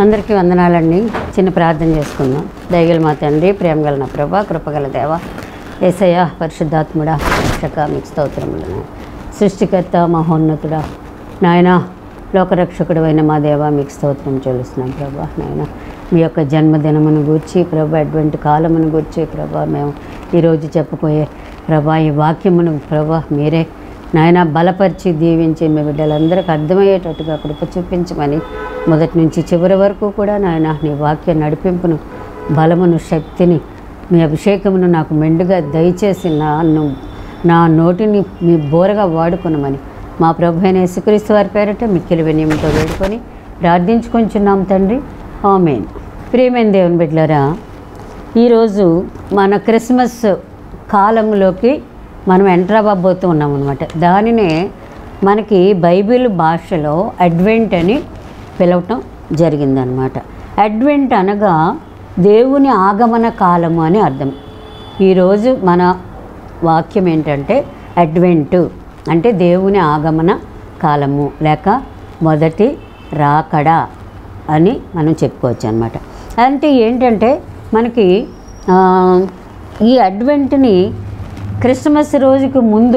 అందరికీ వందనాలండి చిన్న ప్రార్థన చేసుకుందాం దయగల మా తండ్రి ప్రేమగల నా ప్రభా కృపగల దేవ ఏసయ్య పరిశుద్ధాత్ముడా రక్షక మీకు స్తోత్రములను సృష్టికర్త మహోన్నతుడా నాయన లోకరక్షకుడు అయిన మా దేవ మీకు స్తోత్రం చెల్లిస్తున్నాం ప్రభా నాయన మీ యొక్క జన్మదినమును గూర్చి ప్రభా అటువంటి కాలమును గూర్చి ప్రభా మేము ఈరోజు చెప్పబోయే ప్రభా ఈ వాక్యమును ప్రభా మీరే నాయన బలపరిచి దీవించి మీ బిడ్డలందరికీ అర్థమయ్యేటట్టుగా కృప చూపించమని మొదటి నుంచి చివరి వరకు కూడా నాయన నీ వాక్య నడిపింపును బలమును శక్తిని మీ అభిషేకమును నాకు మెండుగా దయచేసి నన్ను నా నోటిని మీ బోరగా వాడుకునమని మా ప్రభు అయిన యేసుక్రీస్తు వారి పేరట మిక్కిలి వినయంతో వేడుకొని ప్రార్థించుకొంచున్నాం తండ్రి ఆమెన్ ప్రియమైన దేవుని బిడ్డలారా ఈరోజు మన క్రిస్మస్ కాలంలోకి మనం ఎంటర్ అవ్వబోతూ ఉన్నాం అనమాట దానినే మనకి బైబిల్ భాషలో అడ్వెంట్ అని పిలవటం జరిగిందనమాట అడ్వెంట్ అనగా దేవుని ఆగమన కాలము అని అర్థం ఈరోజు మన వాక్యం ఏంటంటే అడ్వెంట్ అంటే దేవుని ఆగమన కాలము లేక మొదటి రాకడ అని మనం చెప్పుకోవచ్చు అనమాట అంటే ఏంటంటే మనకి ఆ, ఈ అడ్వెంట్ని క్రిస్మస్ రోజుకి ముందు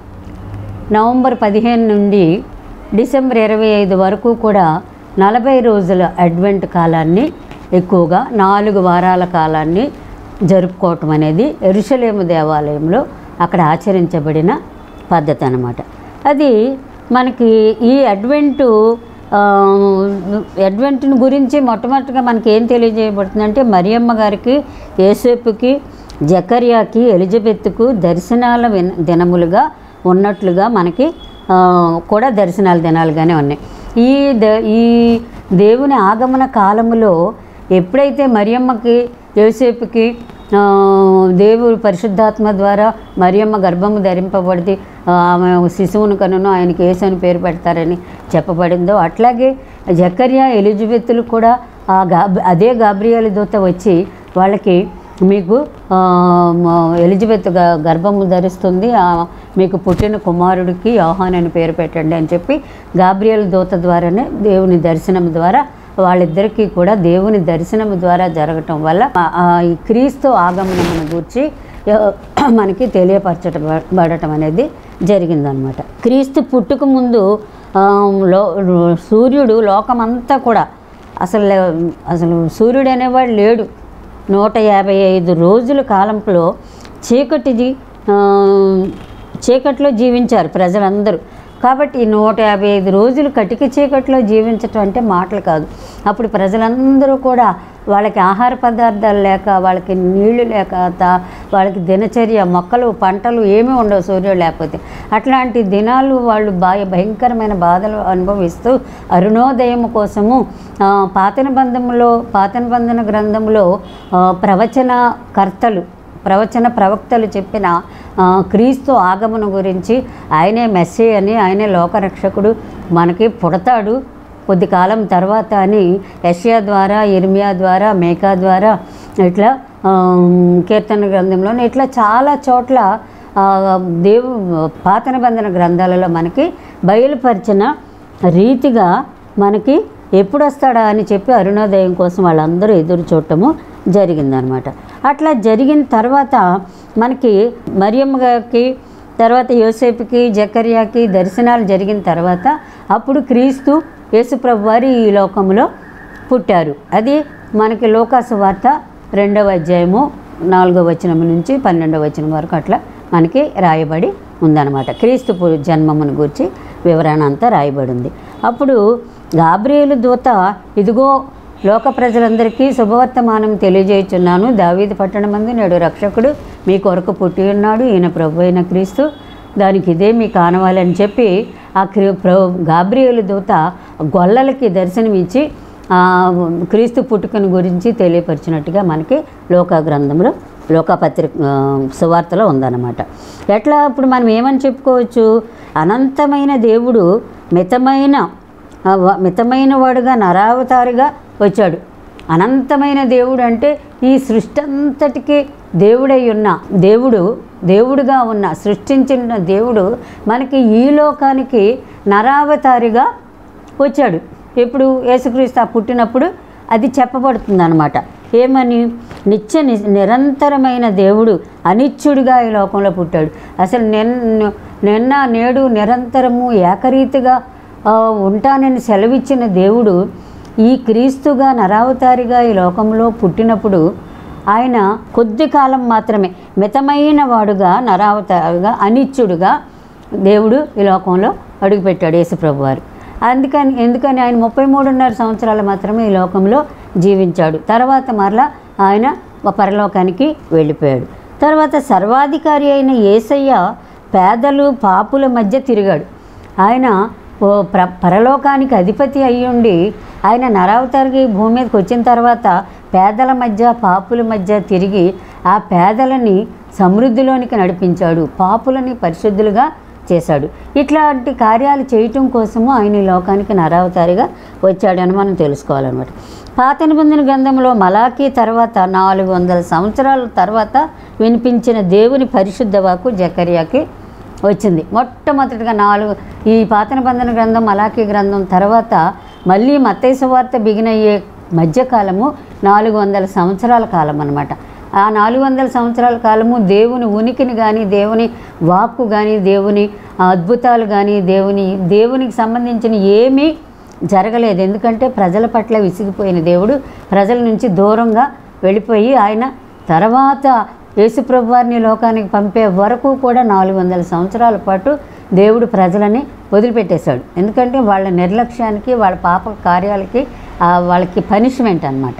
నవంబర్ పదిహేను నుండి డిసెంబర్ ఇరవై ఐదు వరకు కూడా నలభై రోజుల అడ్వెంట్ కాలాన్ని ఎక్కువగా నాలుగు వారాల కాలాన్ని జరుపుకోవటం అనేది ఎరుషలేము దేవాలయంలో అక్కడ ఆచరించబడిన పద్ధతి అన్నమాట అది మనకి ఈ అడ్వెంటు ఆ, అడ్వెంట్ని గురించి మొట్టమొదటిగా మనకి ఏం తెలియజేయబడుతుందంటే మరియమ్మ గారికి యేసేపుకి జకర్యాకి ఎలిజబెత్కు దర్శనాల విన దినములుగా ఉన్నట్లుగా మనకి ఆ, కూడా దర్శనాల దినాలుగానే ఉన్నాయి ఈ ద ఈ దేవుని ఆగమన కాలములో ఎప్పుడైతే మరియమ్మకి యోసేపుకి ఆ, దేవుడు పరిశుద్ధాత్మ ద్వారా మరియమ్మ గర్భము ధరింపబడితే ఆ, ఆమె శిశువును కనును ఆయనకి యేసు అని పేరు పెడతారని చెప్పబడిందో అట్లాగే జకర్యా ఎలిజబెత్తులు కూడా ఆ గాబ్ అదే గాబ్రియాల దూత వచ్చి వాళ్ళకి మీకు ఆ, మ- ఎలిజబెత్ గ- గర్భము ధరిస్తుంది ఆ, మీకు పుట్టిన కుమారుడికి యోహాన్ అని పేరు పెట్టండి అని చెప్పి గాబ్రియల్ దూత ద్వారానే దేవుని దర్శనం ద్వారా వాళ్ళిద్దరికీ కూడా దేవుని దర్శనం ద్వారా జరగటం వల్ల ఆ- ఆ ఈ క్రీస్తు ఆగమనమును గూర్చి ఆ, మనకి తెలియపరచడం పడటం అనేది జరిగిందనమాట క్రీస్తు పుట్టుక ముందు ఆ, లో సూర్యుడు లోకమంతా కూడా అసలు అసలు సూర్యుడు అనేవాడు లేడు నూట యాభై ఐదు రోజుల కాలంలో చీకటిది ఆ, చీకట్లో జీవించారు ప్రజలందరూ కాబట్టి ఈ నూట యాభై ఐదు రోజులు కటిక చీకట్లో జీవించటం అంటే మాటలు కాదు అప్పుడు ప్రజలందరూ కూడా వాళ్ళకి ఆహార పదార్థాలు లేక వాళ్ళకి నీళ్లు లేక తా- వాళ్ళకి దినచర్య మొక్కలు పంటలు ఏమీ ఉండవు సూర్యుడు లేకపోతే అట్లాంటి దినాలు వాళ్ళు బాగా భయంకరమైన బాధలు అనుభవిస్తూ అరుణోదయం కోసము ఆ, పాతన బంధంలో పాతన బంధన గ్రంథంలో ఆ, ప్రవచనకర్తలు ప్రవచన ప్రవక్తలు చెప్పిన ఆ, క్రీస్తు ఆగమన గురించి ఆయనే మెస్సీ అని ఆయనే లోకరక్షకుడు మనకి పుడతాడు కొద్ది కాలం తర్వాత అని యషియా ద్వారా ఇర్మియా ద్వారా మేకా ద్వారా ఇట్లా ఆ, కీర్తన గ్రంథంలోనే ఇట్లా చాలా చోట్ల ఆ, దేవు పాత నిబంధన గ్రంథాలలో మనకి బయలుపరిచిన రీతిగా మనకి ఎప్పుడు వస్తాడా అని చెప్పి అరుణోదయం కోసం వాళ్ళందరూ ఎదురు చూడటము జరిగిందనమాట అట్లా జరిగిన తర్వాత మనకి మరియమ్మ గారికి తర్వాత యోసేపుకి జకర్యాకి దర్శనాలు జరిగిన తర్వాత అప్పుడు క్రీస్తు యేసుప్రభు వారు ఈ లోకంలో పుట్టారు అది మనకి లోకాసు వార్త రెండవ అధ్యాయము నాలుగవ వచనం నుంచి పన్నెండవ వచనం వరకు అట్లా మనకి రాయబడి ఉందన్నమాట క్రీస్తు పు- జన్మమును గురించి వివరణ అంతా రాయబడి ఉంది అప్పుడు గాబ్రియేలు దూత ఇదిగో లోక ప్రజలందరికీ శుభవర్తమానం తెలియజేయుచున్నాను దావీదు పట్టణమందు నేడు రక్షకుడు మీ కొరకు పుట్టి ఉన్నాడు ఈయన ప్రభు అయిన క్రీస్తు దానికి ఇదే మీ కానవాలని చెప్పి ఆ క్రీ ప్ర గాబ్రియేలు దూత గొల్లలకి దర్శనమిచ్చి ఆ, క్రీస్తు పుట్టుకను గురించి తెలియపరిచినట్టుగా మనకి లోక గ్రంథంలో లోకపత్రిక ఆ, సువార్తలో ఉందన్నమాట ఎట్లా ఇప్పుడు మనం ఏమని చెప్పుకోవచ్చు అనంతమైన దేవుడు మితమైన ఆ, వ- మితమైన వాడుగా నరావతారిగా వచ్చాడు అనంతమైన దేవుడు అంటే ఈ సృష్టి అంతటికి దేవుడై ఉన్న దేవుడు దేవుడుగా ఉన్న సృష్టించిన దేవుడు మనకి ఈ లోకానికి నరావతారిగా వచ్చాడు ఎప్పుడు యేసుక్రీస్తు ఆ పుట్టినప్పుడు అది చెప్పబడుతుంది అనమాట ఏమని నిత్య ని- నిరంతరమైన దేవుడు అనిత్యుడిగా ఈ లోకంలో పుట్టాడు అసలు నిన్న నిన్న నేడు నిరంతరము ఏకరీతిగా ఆ, ఉంటానని సెలవిచ్చిన దేవుడు ఈ క్రీస్తుగా నరావతారిగా ఈ లోకంలో పుట్టినప్పుడు ఆయన కొద్ది కాలం మాత్రమే మితమైన వాడుగా నరావతారిగా అనిత్యుడుగా దేవుడు ఈ లోకంలో అడుగుపెట్టాడు యేసుప్రభు వారు అందుకని ఎందుకని ఆయన ముప్పై మూడున్నర సంవత్సరాలు మాత్రమే ఈ లోకంలో జీవించాడు తర్వాత మరలా ఆయన పరలోకానికి వెళ్ళిపోయాడు తర్వాత సర్వాధికారి అయిన యేసయ్య పేదలు పాపుల మధ్య తిరిగాడు ఆయన ఓ ప్ర పరలోకానికి అధిపతి అయ్యుండి ఆయన నరావతారికి భూమి మీదకి వచ్చిన తర్వాత పేదల మధ్య పాపుల మధ్య తిరిగి ఆ పేదలని సమృద్ధిలోనికి నడిపించాడు పాపులని పరిశుద్ధులుగా చేశాడు ఇట్లాంటి కార్యాలు చేయటం కోసము ఆయన ఈ లోకానికి నరావతారిగా వచ్చాడని మనం తెలుసుకోవాలన్నమాట పాత నిబంధన గ్రంథంలో మలాకీ తర్వాత నాలుగు వందల సంవత్సరాల తర్వాత వినిపించిన దేవుని పరిశుద్ధ వాకు జకర్యాకి వచ్చింది మొట్టమొదటిగా నాలుగు ఈ పాత నిబంధన గ్రంథం మలాకీ గ్రంథం తర్వాత మళ్ళీ మత్తైసు వార్త బిగినయ్యే మధ్యకాలము నాలుగు వందల సంవత్సరాల కాలం అన్నమాట ఆ నాలుగు వందల సంవత్సరాల కాలము దేవుని ఉనికిని కానీ దేవుని వాక్కు కానీ దేవుని అద్భుతాలు కానీ దేవుని దేవునికి సంబంధించిన ఏమీ జరగలేదు ఎందుకంటే ప్రజల పట్ల విసిగిపోయిన దేవుడు ప్రజల నుంచి దూరంగా వెళ్ళిపోయి ఆయన తర్వాత యేసుప్రభు వారిని లోకానికి పంపే వరకు కూడా నాలుగు వందల సంవత్సరాల పాటు దేవుడు ప్రజలని వదిలిపెట్టేశాడు ఎందుకంటే వాళ్ళ నిర్లక్ష్యానికి వాళ్ళ పాప కార్యాలకి ఆ, వాళ్ళకి పనిష్మెంట్ అన్నమాట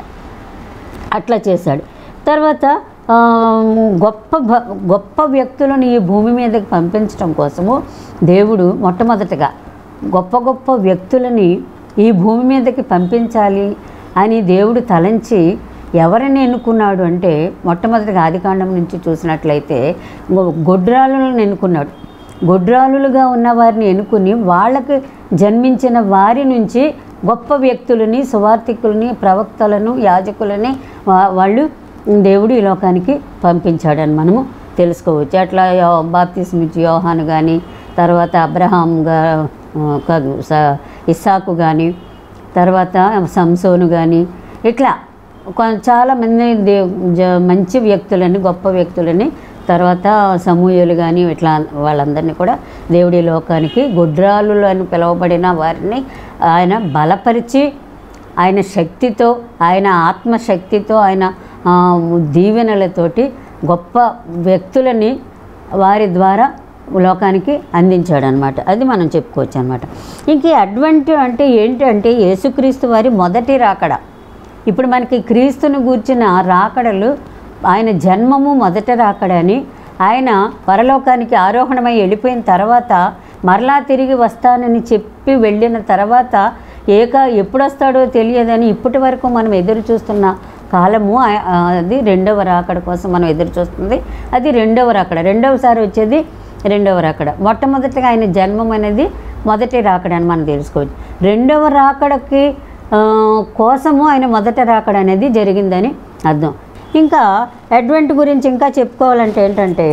అట్లా చేశాడు తర్వాత ఆ, గొప్ప భ- గొప్ప వ్యక్తులను ఈ భూమి మీదకి పంపించడం కోసము దేవుడు మొట్టమొదటగా గొప్ప గొప్ప వ్యక్తులని ఈ భూమి మీదకి పంపించాలి అని దేవుడు తలంచి ఎవరిని ఎన్నుకున్నాడు అంటే మొట్టమొదటిగా ఆదికాండం నుంచి చూసినట్లయితే గొ- గొడ్రాలులను ఎన్నుకున్నాడు గొడ్రాలులుగా ఉన్న వారిని ఎన్నుకుని వాళ్ళకి జన్మించిన వారి నుంచి గొప్ప వ్యక్తులని సువార్థికులని ప్రవక్తలను యాజకులని వా- వాళ్ళు దేవుడు ఈ లోకానికి పంపించాడని మనము తెలుసుకోవచ్చు అట్లా యో- బాప్తిస్మ ఇచ్చి యోహాను కానీ తర్వాత అబ్రహాం గా ఆ, కాదు స- ఇస్సాకు కానీ తర్వాత సంసోను కానీ ఇట్లా కొ- చాలా మంది దే జ- మంచి వ్యక్తులని గొప్ప వ్యక్తులని తర్వాత సమూహలు కానీ ఇట్లా వాళ్ళందరినీ కూడా దేవుడి లోకానికి గుడ్రాలు అని పిలువబడిన వారిని ఆయన బలపరిచి ఆయన శక్తితో ఆయన ఆత్మశక్తితో ఆయన ఆ, దీవెనలతోటి గొప్ప వ్యక్తులని వారి ద్వారా లోకానికి అందించాడు అనమాట అది మనం చెప్పుకోవచ్చు అనమాట ఇంక ఈ అడ్వెంట్ అంటే ఏంటి అంటే యేసుక్రీస్తు వారి మొదటి రాకడ ఇప్పుడు మనకి క్రీస్తుని గూర్చిన రాకడలు ఆయన జన్మము మొదట రాకడని ఆయన పరలోకానికి ఆరోహణమై వెళ్ళిపోయిన తర్వాత మరలా తిరిగి వస్తానని చెప్పి వెళ్ళిన తర్వాత ఏక ఎప్పుడు వస్తాడో తెలియదని ఇప్పటి వరకు మనం ఎదురు చూస్తున్న కాలము ఆ- ఆ, అది రెండవ రాకడ కోసం మనం ఎదురు చూస్తుంది అది రెండవ రాకడ రెండవసారి వచ్చేది రెండవ రాకడ మొట్టమొదటిగా ఆయన జన్మం అనేది మొదటి రాకడ అని మనం తెలుసుకోవచ్చు రెండవ రాకడకి ఆ, కోసము ఆయన మొదట రాకడ అనేది జరిగిందని అర్థం ఇంకా అడ్వెంట్ గురించి ఇంకా చెప్పుకోవాలంటే ఏంటంటే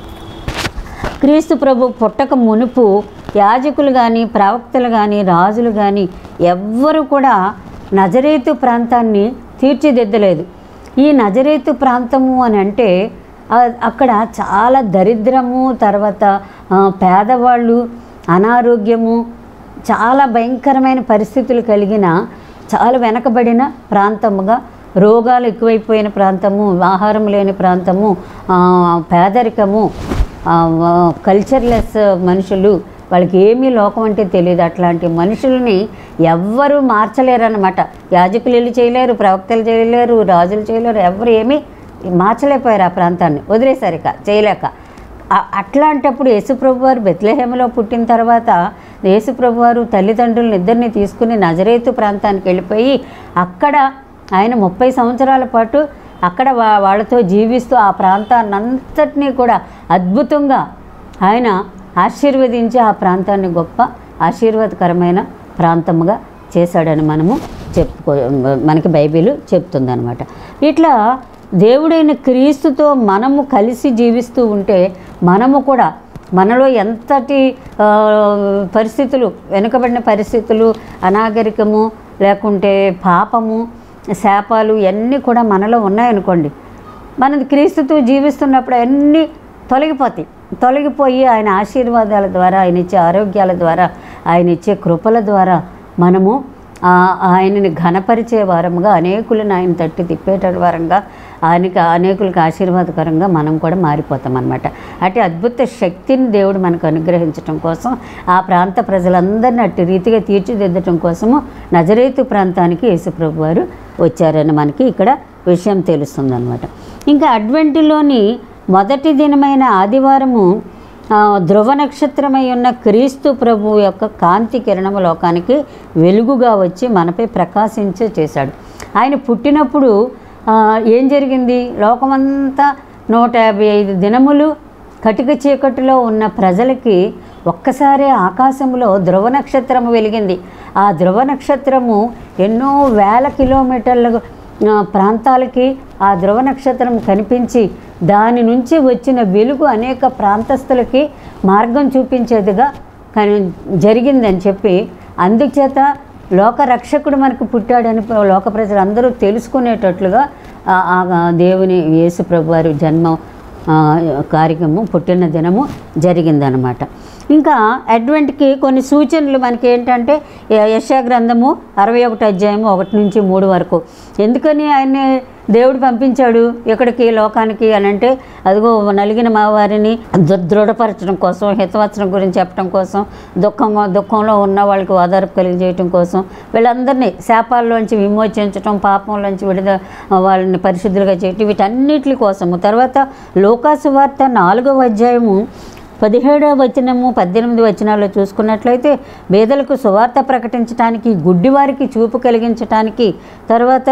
క్రీస్తు ప్రభు పుట్టక మునుపు యాజకులు కానీ ప్రవక్తలు కానీ రాజులు కానీ ఎవ్వరు కూడా నజరేతు ప్రాంతాన్ని తీర్చిదిద్దలేదు ఈ నజరేతు ప్రాంతము అని అంటే ఆ- అక్కడ చాలా దరిద్రము తర్వాత ఆ, పేదవాళ్ళు అనారోగ్యము చాలా భయంకరమైన పరిస్థితులు కలిగిన చాలా వెనకబడిన ప్రాంతముగా రోగాలు ఎక్కువైపోయిన ప్రాంతము ఆహారం లేని ప్రాంతము ఆ, పేదరికము కల్చర్లెస్ మనుషులు వాళ్ళకి ఏమీ లోకం అంటే తెలియదు అట్లాంటి మనుషుల్ని ఎవ్వరూ మార్చలేరన్నమాట యాజకులు వెళ్ళి చేయలేరు ప్రవక్తలు చేయలేరు రాజులు చేయలేరు ఎవరు ఏమీ మార్చలేకపోయారు ఆ ప్రాంతాన్ని వదిలేశారు ఇక చేయలేక ఆ- అట్లాంటప్పుడు యేసుప్రభు వారు బెత్లహేమలో పుట్టిన తర్వాత యేసుప్రభు వారు తల్లిదండ్రులను ఇద్దరిని తీసుకుని నజరేతు ప్రాంతానికి వెళ్ళిపోయి అక్కడ ఆయన ముప్పై సంవత్సరాల పాటు అక్కడ వా వాళ్ళతో జీవిస్తూ ఆ ప్రాంతాన్నంతటినీ కూడా అద్భుతంగా ఆయన ఆశీర్వదించి ఆ ప్రాంతాన్ని గొప్ప ఆశీర్వాదకరమైన ప్రాంతముగా చేశాడని మనము చెప్పుకో మనకి బైబిల్ చెప్తుందనమాట ఇట్లా దేవుడైన క్రీస్తుతో మనము కలిసి జీవిస్తూ ఉంటే మనము కూడా మనలో ఎంతటి ఆ, పరిస్థితులు వెనుకబడిన పరిస్థితులు అనాగరికము లేకుంటే పాపము శాపాలు ఇవన్నీ కూడా మనలో ఉన్నాయనుకోండి మనది క్రీస్తుతో జీవిస్తున్నప్పుడు అన్నీ తొలగిపోతాయి తొలగిపోయి ఆయన ఆశీర్వాదాల ద్వారా ఆయన ఇచ్చే ఆరోగ్యాల ద్వారా ఆయన ఇచ్చే కృపల ద్వారా మనము ఆ ఆయనని ఘనపరిచే వారముగా అనేకులను ఆయన తట్టి తిప్పేట వారంగా ఆయనకి అనేకులకు ఆశీర్వాదకరంగా మనం కూడా మారిపోతాం అనమాట అటు అద్భుత శక్తిని దేవుడు మనకు అనుగ్రహించడం కోసం ఆ ప్రాంత ప్రజలందరినీ అట్టి రీతిగా తీర్చిదిద్దటం కోసము నజరేతు ప్రాంతానికి యేసుప్రభు వారు వచ్చారని మనకి ఇక్కడ విషయం తెలుస్తుంది అనమాట ఇంకా అడ్వెంటిలోని మొదటి దినమైన ఆదివారము ఆ, ధ్రువ నక్షత్రమై ఉన్న క్రీస్తు ప్రభు యొక్క కాంతి కిరణము లోకానికి వెలుగుగా వచ్చి మనపై ప్రకాశించే చేశాడు ఆయన పుట్టినప్పుడు ఆ, ఏం జరిగింది లోకమంతా నూట యాభై ఐదు దినములు కటిక చీకటిలో ఉన్న ప్రజలకి ఒక్కసారి ఆకాశంలో ధ్రువ నక్షత్రము వెలిగింది ఆ ధ్రువ నక్షత్రము ఎన్నో వేల కిలోమీటర్ల ఆ, ప్రాంతాలకి ఆ ధ్రువ నక్షత్రం కనిపించి దాని నుంచి వచ్చిన వెలుగు అనేక ప్రాంతస్తులకి మార్గం చూపించేదిగా కని జరిగిందని చెప్పి అందుచేత లోక రక్షకుడు మనకు పుట్టాడని లోక ప్రజలందరూ తెలుసుకునేటట్లుగా ఆ- ఆ దేవుని యేసు ప్రభు వారి జన్మ ఆ, కార్యక్రమం పుట్టిన దినము జరిగిందనమాట ఇంకా అడ్వెంట్కి కొన్ని సూచనలు మనకి ఏంటంటే య- యెషయా గ్రంథము అరవై ఒకటి అధ్యాయము ఒకటి నుంచి మూడు వరకు ఎందుకని ఆయన్ని దేవుడు పంపించాడు ఇక్కడికి లోకానికి అని అంటే అదిగో నలిగిన మా వారిని దృ- దృఢపరచడం కోసం హితవచనం గురించి చెప్పడం కోసం దుఃఖం దుఃఖంలో ఉన్న వాళ్ళకి ఓదార్పు కలిగజేయటం కోసం వీళ్ళందరినీ శాపాల్లోంచి విమోచించటం పాపంలోంచి విడుదల వాళ్ళని పరిశుద్ధులుగా చేయటం వీటన్నిటి కోసము తర్వాత లోకాసు వార్త నాలుగవ అధ్యాయము పదిహేడవ వచనము పద్దెనిమిది వచనాల్లో చూసుకున్నట్లయితే పేదలకు సువార్త ప్రకటించడానికి గుడ్డివారికి చూపు కలిగించటానికి తర్వాత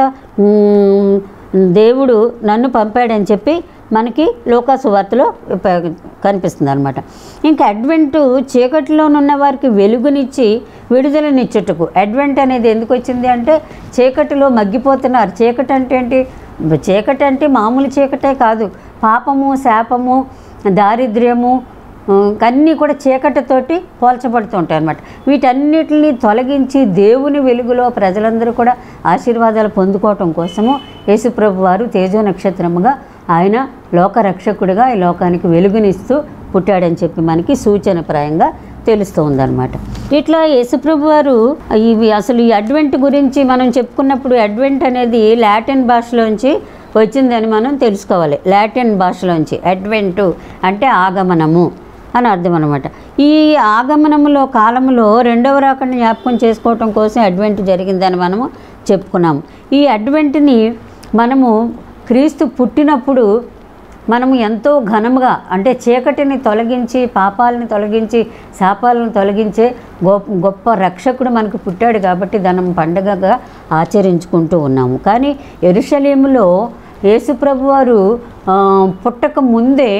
మ్, దేవుడు నన్ను పంపాడని చెప్పి మనకి లోకా సువార్తలో కనిపిస్తుంది అనమాట ఇంకా అడ్వెంటు చీకటిలోనున్న వారికి వెలుగునిచ్చి విడుదలనిచ్చుటకు అడ్వెంట్ అనేది ఎందుకు వచ్చింది అంటే చీకటిలో మగ్గిపోతున్నారు చీకటి అంటే ఏంటి చీకటి అంటే మామూలు చీకటే కాదు పాపము శాపము దారిద్ర్యము ఆ, అన్నీ కూడా చీకటితోటి పోల్చబడుతూ ఉంటాయి అన్నమాట వీటన్నిటిని తొలగించి దేవుని వెలుగులో ప్రజలందరూ కూడా ఆశీర్వాదాలు పొందుకోవటం కోసము యేసుప్రభు వారు తేజో నక్షత్రముగా ఆయన లోక రక్షకుడిగా ఈ లోకానికి వెలుగునిస్తూ పుట్టాడని చెప్పి మనకి సూచనప్రాయంగా తెలుస్తూ ఉందన్నమాట ఇట్లా యేసుప్రభు వారు ఇవి అసలు ఈ అడ్వెంట్ గురించి మనం చెప్పుకున్నప్పుడు అడ్వెంట్ అనేది లాటిన్ భాషలోంచి వచ్చిందని మనం తెలుసుకోవాలి లాటిన్ భాషలోంచి అడ్వెంటు అంటే ఆగమనము అని అర్థం అనమాట ఈ ఆగమనములో కాలంలో రెండవ రాకడిని జ్ఞాపకం చేసుకోవటం కోసం అడ్వెంట్ జరిగిందని మనము చెప్పుకున్నాము ఈ అడ్వెంట్ని మనము క్రీస్తు పుట్టినప్పుడు మనము ఎంతో ఘనముగా అంటే చీకటిని తొలగించి పాపాలని తొలగించి శాపాలను తొలగించే గొప్ప గొప్ప రక్షకుడు మనకు పుట్టాడు కాబట్టి దాన్ని పండగగా ఆచరించుకుంటూ ఉన్నాము కానీ ఎరుషలేములో యేసుప్రభు వారు ఆ, పుట్టక ముందే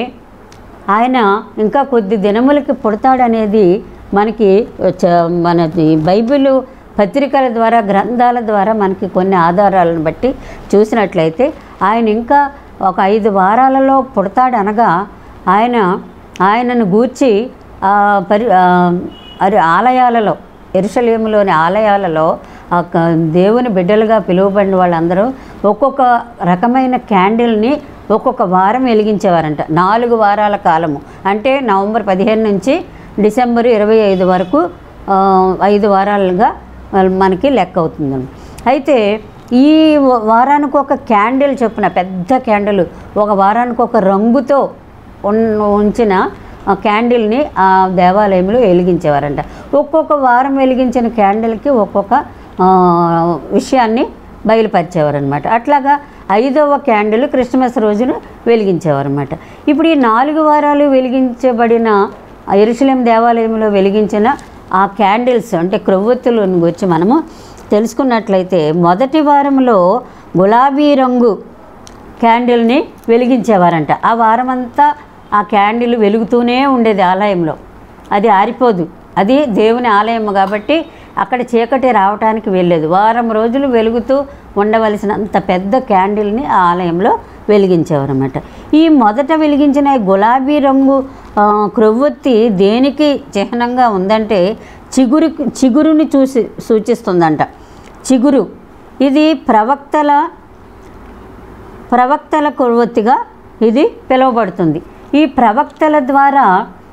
ఆయన ఇంకా కొద్ది దినములకి పుడతాడనేది మనకి చ- మనది బైబిల్ పత్రికల ద్వారా గ్రంథాల ద్వారా మనకి కొన్ని ఆధారాలను బట్టి చూసినట్లయితే ఆయన ఇంకా ఒక ఐదు వారాలలో పుడతాడనగా ఆయన ఆయనను గూర్చి ఆ, పరి ఆ, అది ఆలయాలలో ఎరుసలేములోని ఆలయాలలో ఆ క- దేవుని బిడ్డలుగా పిలువబడిన వాళ్ళందరూ ఒక్కొక్క రకమైన క్యాండిల్ని ఒక్కొక్క వారం వెలిగించేవారంట నాలుగు వారాల కాలము అంటే నవంబర్ పదిహేను నుంచి డిసెంబర్ ఇరవై ఐదు వరకు ఆ, ఐదు వారాలుగా మనకి లెక్క అవుతుంది అయితే ఈ వ- వారానికి ఒక క్యాండిల్ చొప్పున పెద్ద క్యాండిల్ ఒక వారానికి ఒక రంగుతో ఉన్- ఉంచిన ఆ క్యాండిల్ని ఆ దేవాలయంలో వెలిగించేవారంట ఒక్కొక్క వారం వెలిగించిన క్యాండిల్కి ఒక్కొక్క ఆ, విషయాన్ని బయలుపరిచేవారనమాట అట్లాగా ఐదవ క్యాండిల్ క్రిస్మస్ రోజున వెలిగించేవారనమాట ఇప్పుడు ఈ నాలుగు వారాలు వెలిగించబడిన ఆ ఎరుసలేం దేవాలయంలో వెలిగించిన ఆ క్యాండిల్స్ అంటే క్రొవ్వొత్తులను గురించి మనము తెలుసుకున్నట్లయితే మొదటి వారంలో గులాబీ రంగు క్యాండిల్ని వెలిగించేవారంట ఆ వారమంతా ఆ క్యాండిల్ వెలుగుతూనే ఉండేది ఆలయంలో అది ఆరిపోదు అది దేవుని ఆలయం కాబట్టి అక్కడ చీకటి రావడానికి వెళ్ళేది వారం రోజులు వెలుగుతూ ఉండవలసినంత పెద్ద క్యాండిల్ని ఆ ఆలయంలో వెలిగించేవారన్నమాట ఈ మొదట వెలిగించిన ఈ గులాబీ రంగు ఆ, క్రొవ్వొత్తి దేనికి చిహ్నంగా ఉందంటే చిగురు చిగురుని చూసి సూచిస్తుందంట చిగురు ఇది ప్రవక్తల ప్రవక్తల కొవ్వొత్తిగా ఇది పిలువబడుతుంది ఈ ప్రవక్తల ద్వారా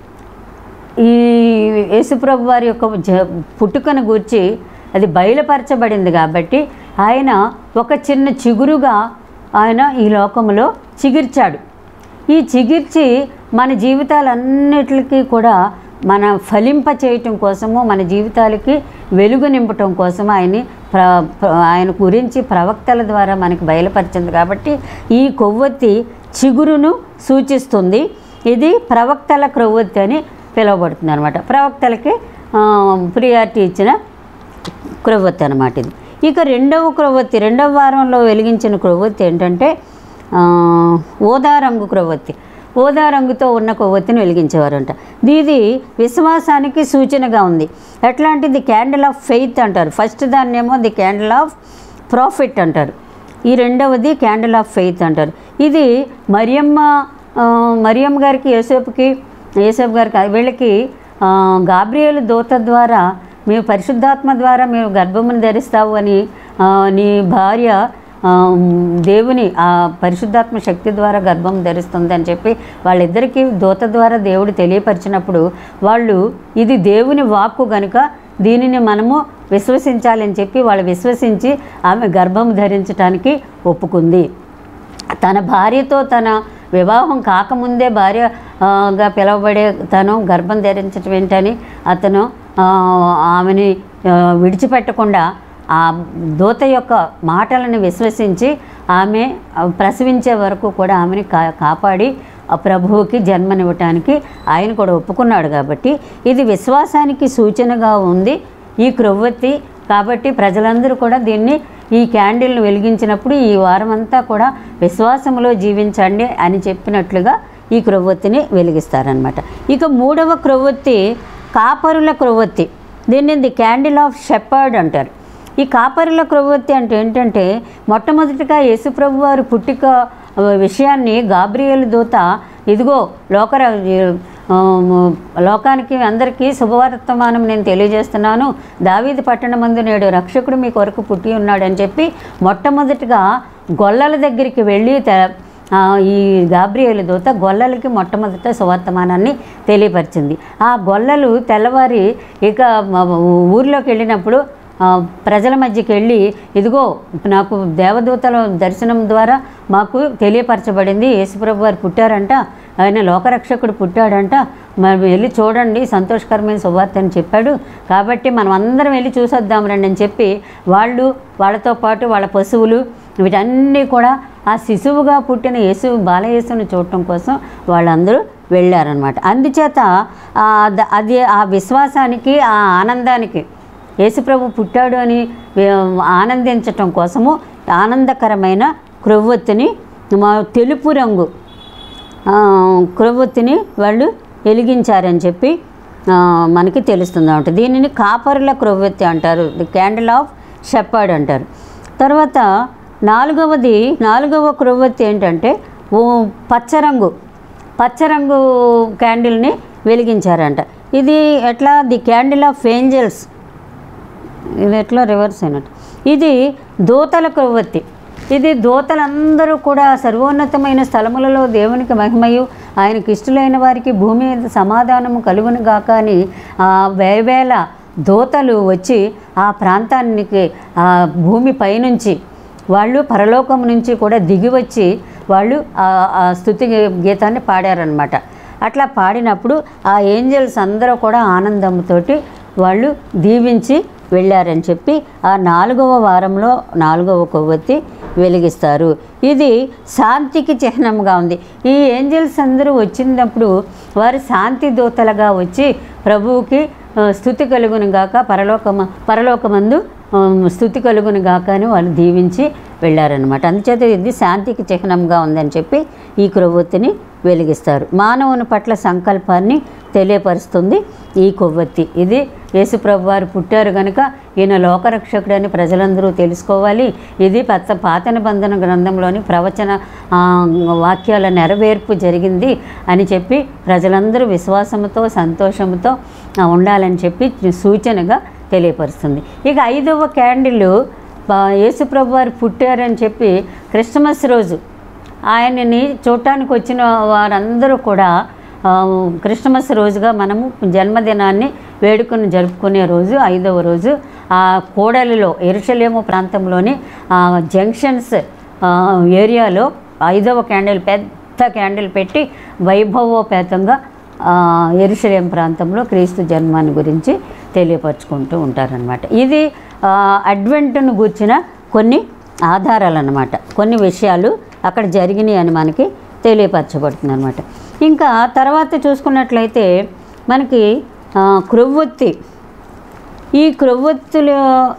ఈ యేసుప్రభు వారి యొక్క జ పుట్టుకను గూర్చి అది బయలుపరచబడింది కాబట్టి ఆయన ఒక చిన్న చిగురుగా ఆయన ఈ లోకంలో చిగిర్చాడు ఈ చిగిర్చి మన జీవితాలన్నిటికీ కూడా మన ఫలింప చేయటం కోసము మన జీవితాలకి వెలుగు నింపటం కోసం ఆయన్ని ప్ర ప్ర- ఆయన గురించి ప్రవక్తల ద్వారా మనకి బయలుపరిచింది కాబట్టి ఈ కొవ్వొత్తి చిగురును సూచిస్తుంది ఇది ప్రవక్తల క్రొవ్వొత్తి అని పిలువబడుతుంది అనమాట ప్రవక్తలకి ప్రియారిటీ ఇచ్చిన క్రొవ్వొత్తి అనమాట ఇది ఇక రెండవ క్రొవ్వొత్తి రెండవ వారంలో వెలిగించిన క్రొవ్వొత్తి ఏంటంటే ఆ, ఊదా రంగు క్రొవ్వొత్తి ఊదా రంగుతో ఉన్న కొవ్వొత్తిని వెలిగించేవారంట ఇది విశ్వాసానికి సూచనగా ఉంది ఎట్లాంటిది క్యాండిల్ ఆఫ్ ఫెయిత్ అంటారు ఫస్ట్ దాన్నేమో ది క్యాండిల్ ఆఫ్ ప్రాఫిట్ అంటారు ఈ రెండవది క్యాండిల్ ఆఫ్ ఫెయిత్ అంటారు ఇది మరియమ్మ ఆ, మరియమ్మ గారికి యేసేపుకి యేసేపు గారికి వీళ్ళకి ఆ, గాబ్రియేలు దూత ద్వారా మేము పరిశుద్ధాత్మ ద్వారా మేము గర్భమును ధరిస్తావు అని ఆ, నీ భార్య ఆ, దేవుని ఆ పరిశుద్ధాత్మ శక్తి ద్వారా గర్భం ధరిస్తుంది అని చెప్పి వాళ్ళిద్దరికీ దూత ద్వారా దేవుడు తెలియపరిచినప్పుడు వాళ్ళు ఇది దేవుని వాక్కు గనుక దీనిని మనము విశ్వసించాలని చెప్పి వాళ్ళు విశ్వసించి ఆమె గర్భం ధరించడానికి ఒప్పుకుంది తన భార్యతో తన వివాహం కాకముందే భార్యగా పిలువబడే తను గర్భం ధరించటం ఏంటని అతను ఆ, ఆమెని ఆ, విడిచిపెట్టకుండా ఆ దూత యొక్క మాటలను విశ్వసించి ఆమె ఆ, ప్రసవించే వరకు కూడా ఆమెని కా కాపాడి ఆ ప్రభువుకి జన్మనివ్వటానికి ఆయన కూడా ఒప్పుకున్నాడు కాబట్టి ఇది విశ్వాసానికి సూచనగా ఉంది ఈ క్రొవ్వొత్తి కాబట్టి ప్రజలందరూ కూడా దీన్ని ఈ క్యాండిల్ను వెలిగించినప్పుడు ఈ వారం అంతా కూడా విశ్వాసములో జీవించండి అని చెప్పినట్లుగా ఈ క్రొవ్వొత్తిని వెలిగిస్తారనమాట ఇక మూడవ క్రొవ్వొత్తి కాపరుల క్రొవ్వొత్తి దీన్ని ది క్యాండిల్ ఆఫ్ షెపర్డ్ అంటారు ఈ కాపరుల క్రొవ్వొత్తి అంటే ఏంటంటే మొట్టమొదటిగా యేసుప్రభు వారు పుట్టిక ఆ, విషయాన్ని గాబ్రియల్ దూత ఇదిగో లోకర ఆ, లోకానికి అందరికీ శుభవర్తమానం నేను తెలియజేస్తున్నాను దావీదు పట్టణమందు నేడు రక్షకుడు మీ కొరకు పుట్టి ఉన్నాడని చెప్పి మొట్టమొదటిగా గొల్లల దగ్గరికి వెళ్ళి తె- ఆ, ఈ గాబ్రియలు దూత గొల్లలకి మొట్టమొదట సువర్తమానాన్ని తెలియపరిచింది ఆ గొల్లలు తెల్లవారి ఇక మ- ఊర్లోకి వెళ్ళినప్పుడు ఆ, ప్రజల మధ్యకి వెళ్ళి ఇదిగో నాకు దేవదూతల దర్శనం ద్వారా మాకు తెలియపరచబడింది యేసుప్రభు వారు పుట్టారంట ఆయన లోకరక్షకుడు పుట్టాడంట మనం వెళ్ళి చూడండి సంతోషకరమైన శుభార్త అని చెప్పాడు కాబట్టి మనం అందరం వెళ్ళి చూసొద్దాం రండి అని చెప్పి వాళ్ళు వాళ్ళతో పాటు వాళ్ళ పశువులు వీటన్నీ కూడా ఆ శిశువుగా పుట్టిన యేసు బాలయేసుని చూడటం కోసం వాళ్ళందరూ వెళ్ళారనమాట అందుచేత ఆ ద- అది ఆ విశ్వాసానికి ఆ ఆనందానికి యేసుప్రభు పుట్టాడు అని వే- ఆనందించటం కోసము ఆనందకరమైన క్రొవ్వొత్తిని మా తెలుపు రంగు ఆ, క్రొవ్వొత్తిని వాళ్ళు వెలిగించారని చెప్పి ఆ, మనకి తెలుస్తుంది అనమాట దీనిని కాపరుల క్రొవ్వొత్తి అంటారు ది క్యాండిల్ ఆఫ్ షెపర్డ్ అంటారు తర్వాత నాలుగవది నాలుగవ క్రొవ్వొత్తి ఏంటంటే ఓ పచ్చరంగు పచ్చరంగు క్యాండిల్ని వెలిగించారంట ఇది ఎట్లా ది క్యాండిల్ ఆఫ్ ఏంజల్స్ ఇది ఎట్లా రివర్స్ అయినట్టు ఇది దూతల కొవ్వొత్తి ఇది దూతలందరూ కూడా సర్వోన్నతమైన స్థలములలో దేవునికి మహిమయు ఆయనకి ఇష్టలైన వారికి భూమి మీద సమాధానము కలుగును గాక అని ఆ వేవేల దూతలు వచ్చి ఆ ప్రాంతానికి ఆ భూమి పైనుంచి వాళ్ళు పరలోకం నుంచి కూడా దిగి వచ్చి వాళ్ళు ఆ- ఆ స్థుతి గీతాన్ని పాడారనమాట అట్లా పాడినప్పుడు ఆ ఏంజల్స్ అందరూ కూడా ఆనందంతోటి వాళ్ళు దీవించి వెళ్ళారని చెప్పి ఆ నాలుగవ వారంలో నాలుగవ కొవ్వొత్తి వెలిగిస్తారు ఇది శాంతికి చిహ్నంగా ఉంది ఈ ఏంజల్స్ అందరూ వచ్చినప్పుడు వారు శాంతి దూతలుగా వచ్చి ప్రభువుకి ఆ, స్థుతి కలుగును గాక పరలోకమ పరలోకమందు ఆ, స్థుతి కలుగును గాక అని వాళ్ళు దీవించి వెళ్ళారనమాట అందుచేత ఇది శాంతికి చిహ్నంగా ఉందని చెప్పి ఈ క్రొవ్వొత్తిని వెలిగిస్తారు మానవుని పట్ల సంకల్పాన్ని తెలియపరుస్తుంది ఈ కొవ్వొత్తి ఇది యేసుప్రభు వారు పుట్టారు కనుక ఈయన లోకరక్షకుడని ప్రజలందరూ తెలుసుకోవాలి ఇది పచ్చ పాత నిబంధన గ్రంథంలోని ప్రవచన ఆ, వాక్యాల నెరవేర్పు జరిగింది అని చెప్పి ప్రజలందరూ విశ్వాసంతో సంతోషంతో ఆ, ఉండాలని చెప్పి సూచనగా తెలియపరుస్తుంది ఇక ఐదవ క్యాండిల్ బా- యేసుప్రభు వారు పుట్టారని చెప్పి క్రిస్మస్ రోజు ఆయనని చూడటానికి వచ్చిన వారందరూ కూడా ఆ, క్రిస్మస్ రోజుగా మనము జన్మదినాన్ని వేడుకను జరుపుకునే రోజు ఐదవ రోజు ఆ కోడలిలో ఎరుషలేము ప్రాంతంలోని ఆ జంక్షన్స్ ఆ, ఏరియాలో ఐదవ క్యాండిల్ పెద్ద క్యాండిల్ పెట్టి వైభవోపేతంగా ఆ, ఎరుషలేం ప్రాంతంలో క్రీస్తు జన్మాన్ని గురించి తెలియపరుచుకుంటూ ఉంటారనమాట ఇది ఆ, అడ్వెంట్ను గూర్చిన కొన్ని ఆధారాలు అన్నమాట కొన్ని విషయాలు అక్కడ జరిగినాయి అని మనకి తెలియపరచబడుతుంది అనమాట ఇంకా తర్వాత చూసుకున్నట్లయితే మనకి ఆ, క్రొవ్వొత్తి ఈ క్రొవ్వొత్తుల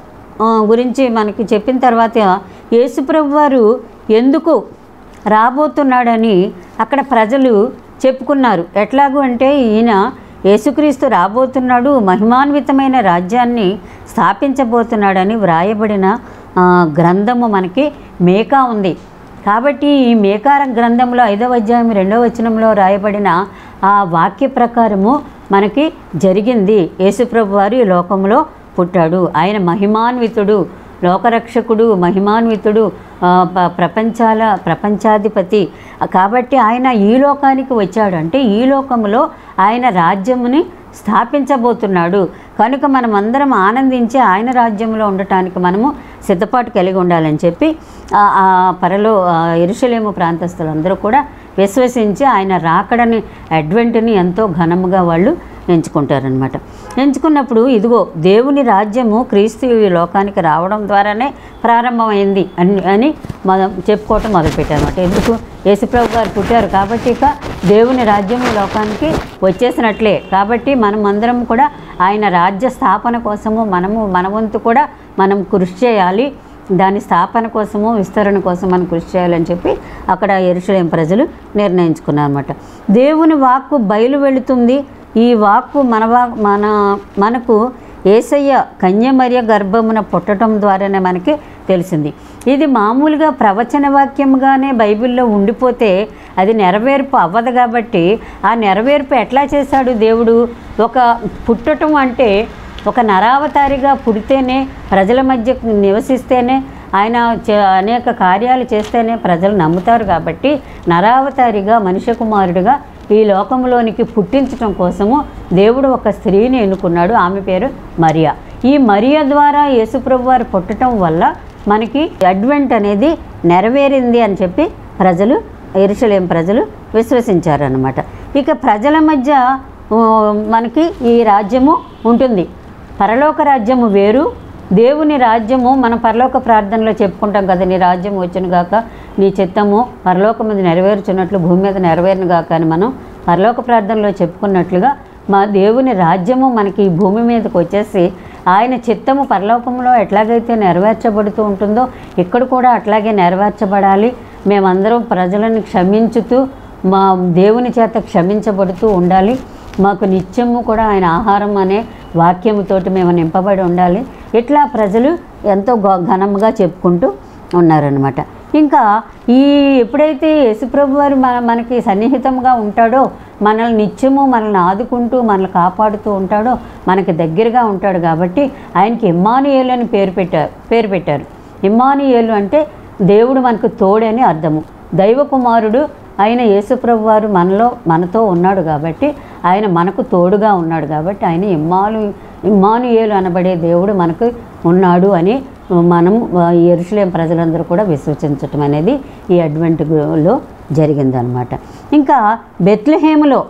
ఆ, గురించి మనకి చెప్పిన తర్వాత యేసుప్రభు వారు ఎందుకు రాబోతున్నాడని అక్కడ ప్రజలు చెప్పుకున్నారు ఎట్లాగూ అంటే ఈయన యేసుక్రీస్తు రాబోతున్నాడు మహిమాన్వితమైన రాజ్యాన్ని స్థాపించబోతున్నాడని వ్రాయబడిన ఆ, గ్రంథము మనకి మేకా ఉంది కాబట్టి ఈ మేకార గ్రంథంలో ఐదవ అధ్యాయం రెండవ వచనంలో రాయబడిన ఆ వాక్య ప్రకారము మనకి జరిగింది యేసుప్రభు వారు ఈ లోకంలో పుట్టాడు ఆయన మహిమాన్వితుడు లోకరక్షకుడు మహిమాన్వితుడు ఆ, ప- ప్రపంచాల ప్రపంచాధిపతి కాబట్టి ఆయన ఈ లోకానికి వచ్చాడు అంటే ఈ లోకంలో ఆయన రాజ్యముని స్థాపించబోతున్నాడు కనుక మనం అందరం ఆనందించి ఆయన రాజ్యంలో ఉండటానికి మనము సిద్ధపాటు కలిగి ఉండాలని చెప్పి ఆ- ఆ పరలో ఎరుషలేము ప్రాంతస్తులందరూ కూడా విశ్వసించి ఆయన రాకడని అడ్వెంట్ని ఎంతో ఘనముగా వాళ్ళు ఎంచుకుంటారనమాట ఎంచుకున్నప్పుడు ఇదిగో దేవుని రాజ్యము క్రీస్తు ఈ లోకానికి రావడం ద్వారానే ప్రారంభమైంది అని అని మనం చెప్పుకోవటం మొదలుపెట్టారనమాట ఎందుకు యేసుప్రభు గారు పుట్టారు కాబట్టి ఇక దేవుని రాజ్యం ఈ లోకానికి వచ్చేసినట్లే కాబట్టి మనం అందరం కూడా ఆయన రాజ్య స్థాపన కోసము మనము మన వంతు కూడా మనం కృషి చేయాలి దాని స్థాపన కోసము విస్తరణ కోసం మనం కృషి చేయాలని చెప్పి అక్కడ ఎరుషలేం ప్రజలు నిర్ణయించుకున్నారన్నమాట దేవుని వాక్కు బయలు వెళుతుంది ఈ వాక్కు మన వా మన మనకు ఏసయ్య కన్యమర్య గర్భమున పుట్టడం ద్వారానే మనకి తెలిసింది ఇది మామూలుగా ప్రవచన వాక్యంగానే బైబిల్లో ఉండిపోతే అది నెరవేర్పు అవ్వదు కాబట్టి ఆ నెరవేర్పు ఎట్లా చేశాడు దేవుడు ఒక పుట్టటం అంటే ఒక నరావతారిగా పుడితేనే ప్రజల మధ్య నివసిస్తేనే ఆయన చే- అనేక కార్యాలు చేస్తేనే ప్రజలు నమ్ముతారు కాబట్టి నరావతారిగా మనుష్య కుమారుడిగా ఈ లోకంలోనికి పుట్టించటం కోసము దేవుడు ఒక స్త్రీని ఎన్నుకున్నాడు ఆమె పేరు మరియా ఈ మరియా ద్వారా యేసుప్రభు వారు పుట్టడం వల్ల మనకి అడ్వెంట్ అనేది నెరవేరింది అని చెప్పి ప్రజలు ఎరుసలేం ప్రజలు విశ్వసించారనమాట ఇక ప్రజల మధ్య ఆ, మనకి ఈ రాజ్యము ఉంటుంది పరలోక రాజ్యము వేరు దేవుని రాజ్యము మనం పరలోక ప్రార్థనలో చెప్పుకుంటాం కదా నీ రాజ్యం వచ్చును గాక నీ చిత్తము పరలోకం మీద నెరవేర్చున్నట్లు భూమి మీద నెరవేరును గాక అని మనం పరలోక ప్రార్థనలో చెప్పుకున్నట్లుగా మా దేవుని రాజ్యము మనకి ఈ భూమి మీదకి వచ్చేసి ఆయన చిత్తము పరలోకంలో ఎట్లాగైతే నెరవేర్చబడుతూ ఉంటుందో ఇక్కడ కూడా అట్లాగే నెరవేర్చబడాలి మేమందరం ప్రజలను క్షమించుతూ మా దేవుని చేత క్షమించబడుతూ ఉండాలి మాకు నిత్యము కూడా ఆయన ఆహారం అనే వాక్యముతోటి మేము నింపబడి ఉండాలి ఇట్లా ప్రజలు ఎంతో గ- ఘనంగా చెప్పుకుంటూ ఉన్నారనమాట ఇంకా ఈ ఎప్పుడైతే యేసుప్రభు వారు మన మనకి సన్నిహితంగా ఉంటాడో మనల్ని నిత్యము మనల్ని ఆదుకుంటూ మనల్ని కాపాడుతూ ఉంటాడో మనకి దగ్గరగా ఉంటాడు కాబట్టి ఆయనకి ఇమ్మానుయేలు అని పేరు పెట్టారు పేరు పెట్టారు ఇమ్మానుయేలు అంటే దేవుడు మనకు తోడని అర్థము దైవ కుమారుడు ఆయన యేసుప్రభు వారు మనలో మనతో ఉన్నాడు కాబట్టి ఆయన మనకు తోడుగా ఉన్నాడు కాబట్టి ఆయన ఇమ్మాను ఇమ్మానుయేలు అనబడే దేవుడు మనకు ఉన్నాడు అని మనం ఈ ఎరుసలేం ప్రజలందరూ కూడా విశ్వసించటం అనేది ఈ అడ్వెంట్లో జరిగిందనమాట ఇంకా బెత్లహేములో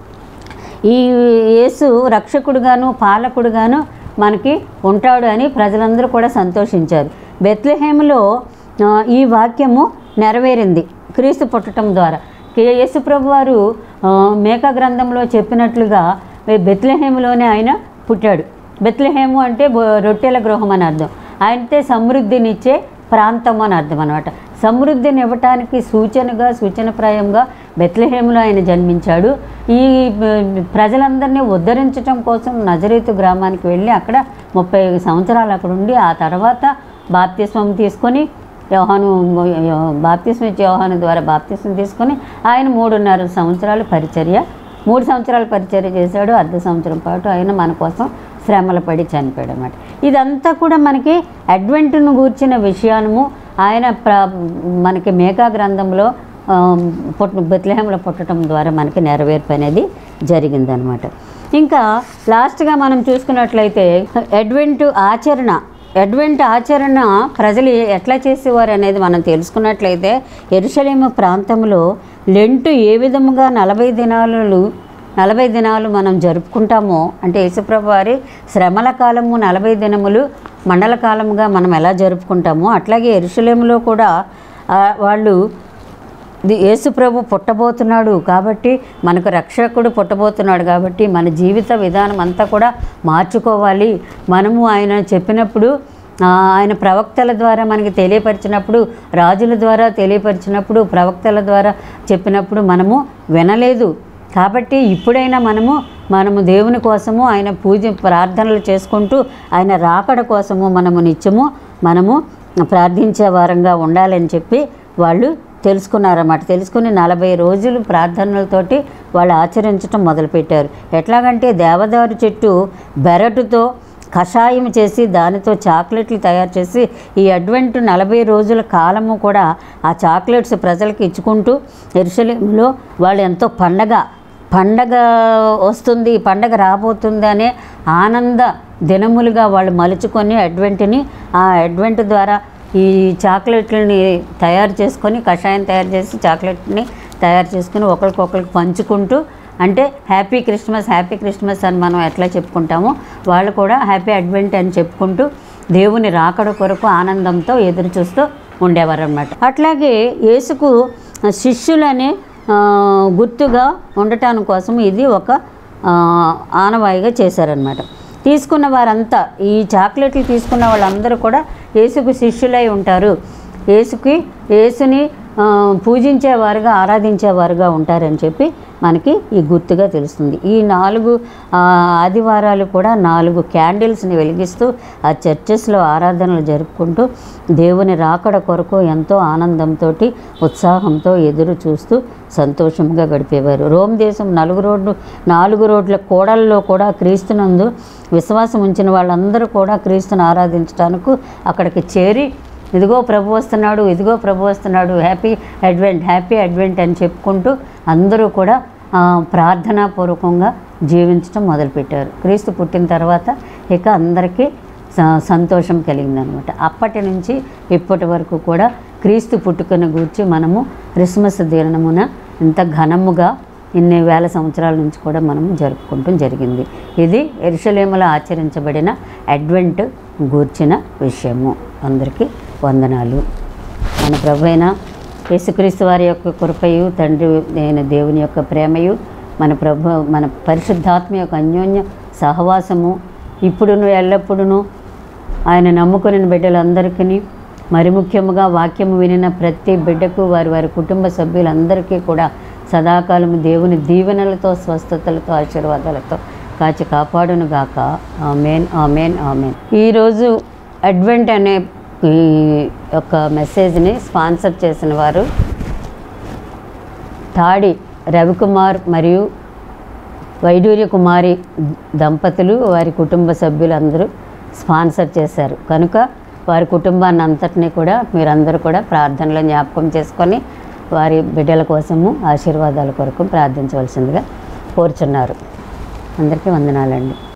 ఈ యేసు రక్షకుడుగాను పాలకుడుగాను మనకి ఉంటాడు అని ప్రజలందరూ కూడా సంతోషించారు బెత్లహేములో ఆ, ఈ వాక్యము నెరవేరింది క్రీస్తు పుట్టడం ద్వారా కే- యేసుప్రభు వారు ఆ, మేకా గ్రంథంలో చెప్పినట్లుగా బెత్లహేములోనే ఆయన పుట్టాడు బెత్లహేము అంటే బొ- రొట్టెల గృహం అని అర్థం అంటే సమృద్ధినిచ్చే ప్రాంతం అని అర్థం అనమాట సమృద్ధిని ఇవ్వటానికి సూచనగా సూచనప్రాయంగా బెత్లహేములో ఆయన జన్మించాడు ఈ బ- ప్రజలందరినీ ఉద్ధరించడం కోసం నజరేతు గ్రామానికి వెళ్ళి అక్కడ ముప్పై సంవత్సరాలు అక్కడ ఉండి ఆ తర్వాత బాప్తిస్వం తీసుకొని యోహాను బాప్తిస్వం ఇచ్చే యోహాను ద్వారా బాప్తిస్వం తీసుకొని ఆయన మూడున్నర సంవత్సరాలు పరిచర్య మూడు సంవత్సరాలు పరిచర్య చేశాడు అర్ధ సంవత్సరం పాటు ఆయన మన కోసం శ్రమలు పడి చనిపోయాడు అనమాట ఇదంతా కూడా మనకి అడ్వెంట్ను గూర్చిన విషయానము ఆయన ప్ర మనకి మేకా గ్రంథంలో ఆ, పుట్ట బెత్లహేంలో పుట్టడం ద్వారా మనకి నెరవేర్పు అనేది జరిగిందనమాట ఇంకా లాస్ట్గా మనం చూసుకున్నట్లయితే అడ్వెంట్ ఆచరణ అడ్వెంట్ ఆచరణ ప్రజలు ఎట్లా చేసేవారు అనేది మనం తెలుసుకున్నట్లయితే ఎరుషలేము ప్రాంతంలో లెంటు ఏ విధముగా నలభై దినాలు నలభై దినాలు మనం జరుపుకుంటామో అంటే యేసుప్రభు వారి శ్రమల కాలము నలభై దినములు మండల కాలముగా మనం ఎలా జరుపుకుంటామో అట్లాగే ఎరుషలేములో కూడా ఆ, వాళ్ళు ఇది యేసుప్రభు పుట్టబోతున్నాడు కాబట్టి మనకు రక్షకుడు పుట్టబోతున్నాడు కాబట్టి మన జీవిత విధానం అంతా కూడా మార్చుకోవాలి మనము ఆయన చెప్పినప్పుడు ఆ, ఆయన ప్రవక్తల ద్వారా మనకి తెలియపరిచినప్పుడు రాజుల ద్వారా తెలియపరిచినప్పుడు ప్రవక్తల ద్వారా చెప్పినప్పుడు మనము వినలేదు కాబట్టి ఇప్పుడైనా మనము మనము దేవుని కోసము ఆయన పూజ ప్రార్థనలు చేసుకుంటూ ఆయన రాకడ కోసము మనము నిత్యము మనము ప్రార్థించే వారంగా ఉండాలని చెప్పి వాళ్ళు తెలుసుకున్నారన్నమాట తెలుసుకుని నలభై రోజులు ప్రార్థనలతోటి వాళ్ళు ఆచరించడం మొదలుపెట్టారు ఎట్లాగంటే దేవదారు చెట్టు బెరటుతో కషాయం చేసి దానితో చాక్లెట్లు తయారు చేసి ఈ అడ్వెంట్ నలభై రోజుల కాలము కూడా ఆ చాక్లెట్స్ ప్రజలకు ఇచ్చుకుంటూ ఎరుసలేంలో వాళ్ళు ఎంతో పండగ పండగ వస్తుంది పండగ రాబోతుంది అనే ఆనంద దినములుగా వాళ్ళు మలుచుకొని అడ్వెంట్ని ఆ అడ్వెంట్ ద్వారా ఈ చాక్లెట్లని తయారు చేసుకొని కషాయం తయారు చేసి చాక్లెట్ని తయారు చేసుకుని ఒకరికొకరికి పంచుకుంటూ అంటే హ్యాపీ క్రిస్మస్ హ్యాపీ క్రిస్మస్ అని మనం ఎట్లా చెప్పుకుంటామో వాళ్ళు కూడా హ్యాపీ అడ్వెంట్ అని చెప్పుకుంటూ దేవుని రాకడ కొరకు ఆనందంతో ఎదురు చూస్తూ ఉండేవారు అనమాట అట్లాగే యేసుకు శిష్యులనే ఆ, గుర్తుగా ఉండటాని కోసం ఇది ఒక ఆ, ఆనవాయిగా చేశారనమాట తీసుకున్న వారంతా ఈ చాక్లెట్లు తీసుకున్న వాళ్ళందరూ కూడా యేసుకు శిష్యులై ఉంటారు యేసుకి యేసుని ఆ, పూజించేవారుగా ఆరాధించేవారుగా ఉంటారని చెప్పి మనకి ఈ గుర్తుగా తెలుస్తుంది ఈ నాలుగు ఆ, ఆదివారాలు కూడా నాలుగు క్యాండిల్స్ని వెలిగిస్తూ ఆ చర్చెస్లో ఆరాధనలు జరుపుకుంటూ దేవుని రాకడ కొరకు ఎంతో ఆనందంతో ఉత్సాహంతో ఎదురు చూస్తూ సంతోషంగా గడిపేవారు రోమ్ దేశం నలుగు రోడ్లు నాలుగు రోడ్ల కోడల్లో కూడా క్రీస్తునందు విశ్వాసం ఉంచిన వాళ్ళందరూ కూడా క్రీస్తుని ఆరాధించడానికి అక్కడికి చేరి ఇదిగో ప్రభు వస్తున్నాడు ఇదిగో ప్రభు వస్తున్నాడు హ్యాపీ అడ్వెంట్ హ్యాపీ అడ్వెంట్ అని చెప్పుకుంటూ అందరూ కూడా ఆ, ప్రార్థనాపూర్వకంగా జీవించడం మొదలుపెట్టారు క్రీస్తు పుట్టిన తర్వాత ఇక అందరికీ స- సంతోషం కలిగిందనమాట అప్పటి నుంచి ఇప్పటి వరకు కూడా క్రీస్తు పుట్టుకను గూర్చి మనము క్రిస్మస్ దినమున ఇంత ఘనముగా ఇన్ని వేల సంవత్సరాల నుంచి కూడా మనము జరుపుకుంటూ జరిగింది ఇది ఎరుషలేములో ఆచరించబడిన అడ్వెంట్ గూర్చిన విషయము అందరికీ వందనాలు మన ప్రభు అయిన యేసుక్రీస్తు వారి యొక్క కృపయు తండ్రి అయిన దేవుని యొక్క ప్రేమయు మన ప్రభు మన పరిశుద్ధాత్మ యొక్క అన్యోన్య సహవాసము ఇప్పుడును ఎల్లప్పుడును ఆయన నమ్ముకుని బిడ్డలందరికీ మరి ముఖ్యముగా వాక్యము వినిన ప్రతి బిడ్డకు వారి వారి కుటుంబ సభ్యులందరికీ కూడా సదాకాలము దేవుని దీవెనలతో స్వస్థతలతో ఆశీర్వాదాలతో కాచి కాపాడును గాక ఆమెన్ ఆమెన్ ఆమెన్ ఈరోజు అడ్వెంట్ అనే ఈ యొక్క మెసేజ్ని స్పాన్సర్ చేసిన వారు తాడి రవికుమార్ మరియు వైడూర్య కుమారి దంపతులు వారి కుటుంబ సభ్యులందరూ స్పాన్సర్ చేశారు కనుక వారి కుటుంబాన్ని అంతటినీ కూడా మీరందరూ కూడా ప్రార్థనలో జ్ఞాపకం చేసుకొని వారి బిడ్డల కోసము ఆశీర్వాదాల కొరకు ప్రార్థించవలసిందిగా కోరుచున్నారు అందరికీ వందనాలండి